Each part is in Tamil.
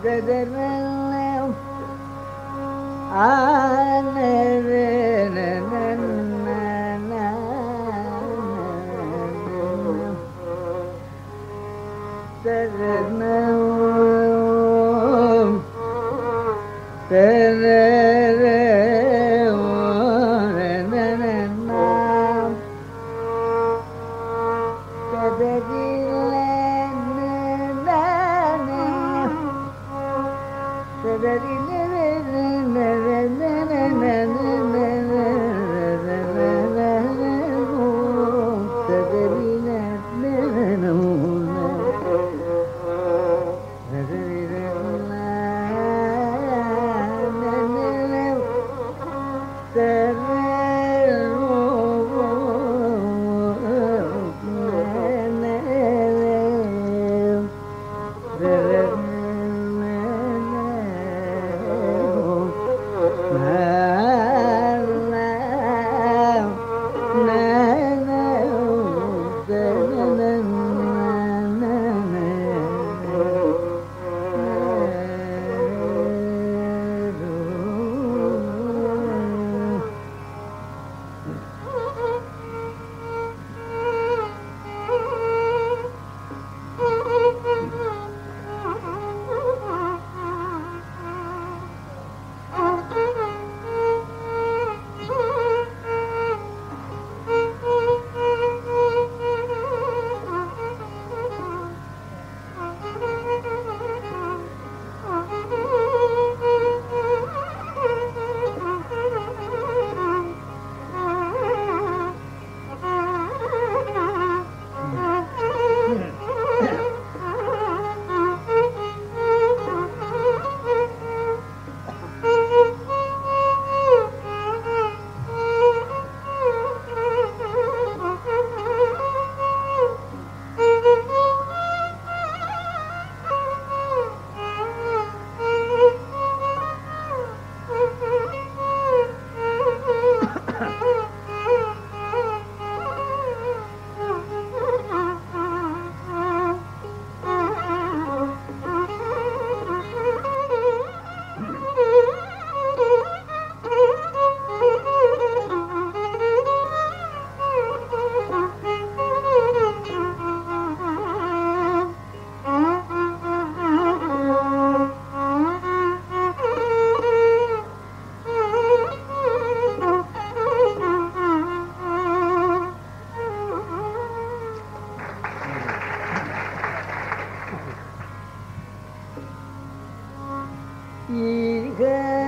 ஈக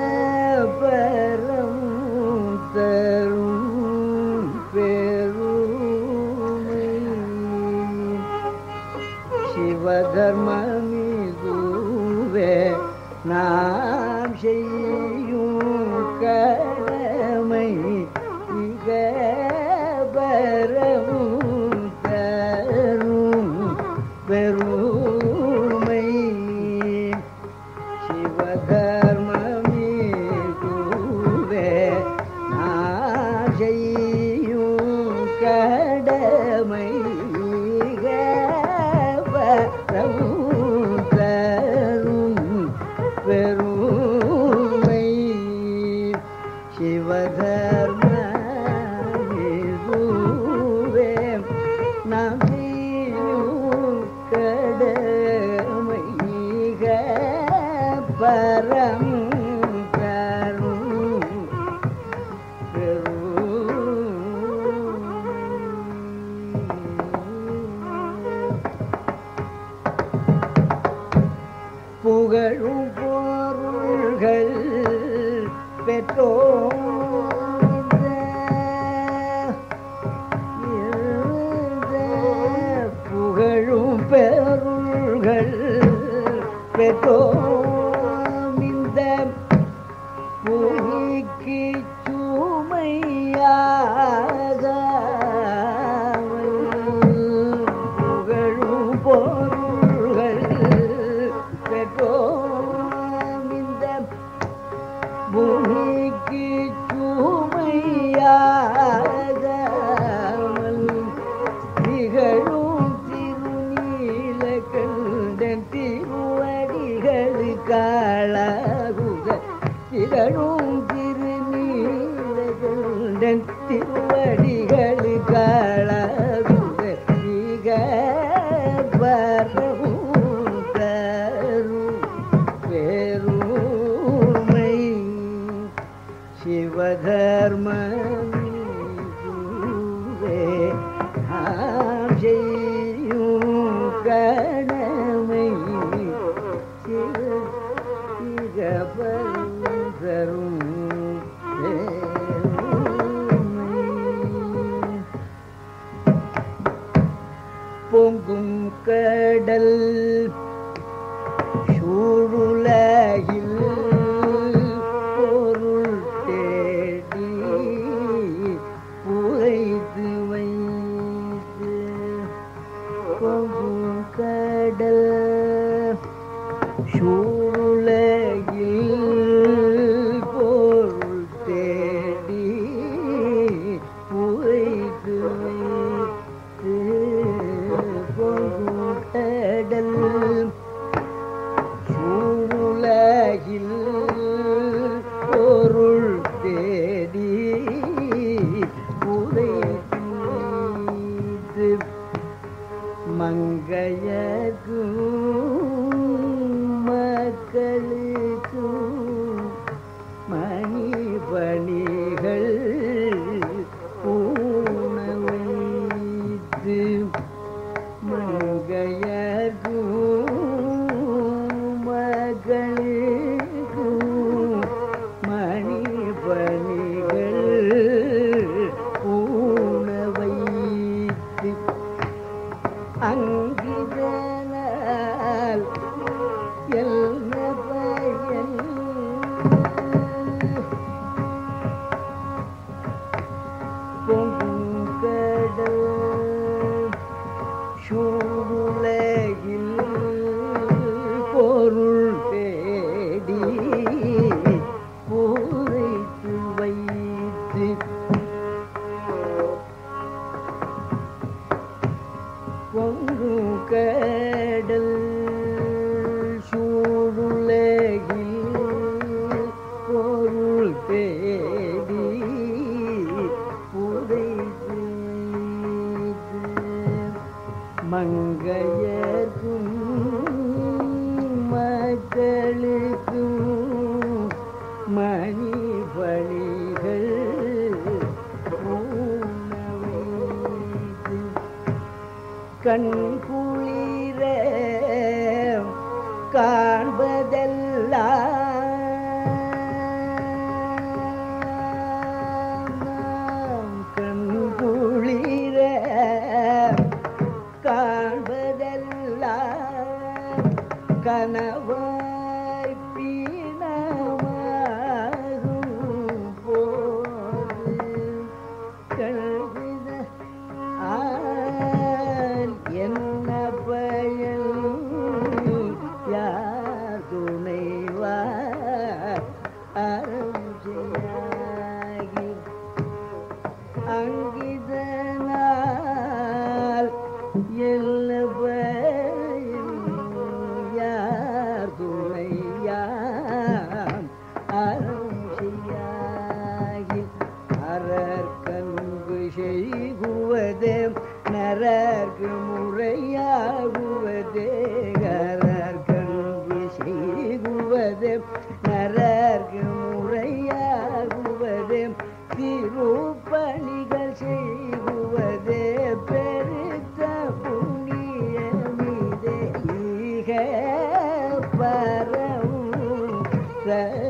பரம் தரும் பெருமை சிவதர்மமிதுவே நாம் செய்யும் கடமை இக பரமும் தரும் பெருமை சிவதர்மமிகுவே நான் செய்யும் கடமை வரம் தரும் பெருமை சிவதர்மமிகுவே நாம் செய்யும் கடமை பரம் தரும் புகழும் பொருள்கள் பெற்றோர் புகழும் பெருள்கள் பெற்றோம் இந்த பூமிக்கு சுமையாக புகழும் பொருள்கள் பெற்றோம் இந்த பூமிக்கு சுமையாகாமல் நிகழும் திருநீல கண்டன் திருவடிகள் திருவடிகளு காளாகுக திகழும் திருநீலகண்டன் திருவடிகளு காளாகுக மிக வரவும் தரும் பெருமை சிவதர்மே ஆம் செய்யும் கடமை சிவ சிகபலம் தரும் பெருமை. பொங்கும் கடல் சூழுலகில் பொருள் தேடி புதைத்து வைத்து பொங்கும் கடல் சூழுலகில் பொருள் தேடி புதைத்து வைத்து பொங்கும் கடல் சூழுலகில் பொருள் தேடி புதைத்து மங்கையர்க்கும் மக்களுக்கும் மணிபணிகள் ஊனவைத்து மங்கையர்க்கும் மகளுக்கும் மணிபணிகள் ஊனவைத்து அங்கிதனால் என்ன பயன் பொங்கடல் சூடுலகில் பொருள் தேடி பூரைத்து வைத்து பொங்கு கடல் சூடுலகில் பொருள் தேடி புதைத்து மங்கையர்க்கும் மக்களுக்கும் மணி பணிகள் ஊனவைத்து கண் குளிர காண்பதெல்லாம் கண் குளிர காண்பதெல்லாம் கனவாய் பீனமாகும் போது கழுத ஆல் என்ன பயன் யார் துணைவார் அறம் செய்யாகி அங்கிதனால் எல்ல பயன் யார் துணையாம் அறம் செய்யாகி அறற்கன்பு செய்குவதே நரர்க்கு முறையாகுவதே அறற்கன்பு செய்குவதே நரர்க்கு முறையாகுவதே திருப்பணிகள் செய்குவதே பெருத்த புண்ணியமிதே ஈக பரவும்